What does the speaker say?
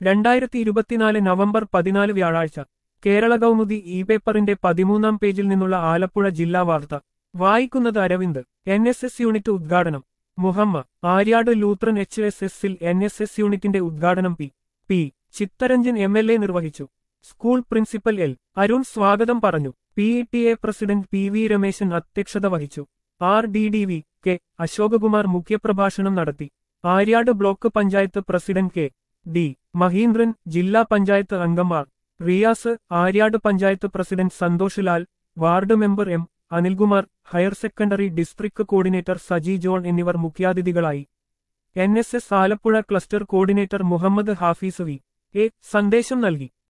രണ്ടായിരത്തി ഇരുപത്തിനാല് നവംബർ പതിനാല് വ്യാഴാഴ്ച കേരള കൗമുദി ഇ പേപ്പറിന്റെ പതിമൂന്നാം പേജിൽ നിന്നുള്ള ആലപ്പുഴ ജില്ലാ വാർത്ത വായിക്കുന്നത് Aravind N S S unit ഉദ്ഘാടനം Muhamma Aryad Lutheran H S എസിൽ എൻ എസ് എസ് യൂണിറ്റിന്റെ ഉദ്ഘാടനം P P Chitharanjan M L A നിർവഹിച്ചു സ്കൂൾ പ്രിൻസിപ്പൽ എൽ അരുൺ സ്വാഗതം പറഞ്ഞു P E T A president P V Rameshan അധ്യക്ഷത വഹിച്ചു R D D V K Ashokakumar മുഖ്യപ്രഭാഷണം നടത്തി Aryad block panchayat president K D Mahindran ജില്ലാ പഞ്ചായത്ത് അംഗമാർ Riyas Aryad panchayat president Santhosh Lal ward member M Anilkumar higher secondary district coordinator Saji John എന്നിവർ മുഖ്യാതിഥികളായി N S S Alappuzha cluster coordinator Muhammad Hafeez V A സന്ദേശം നൽകി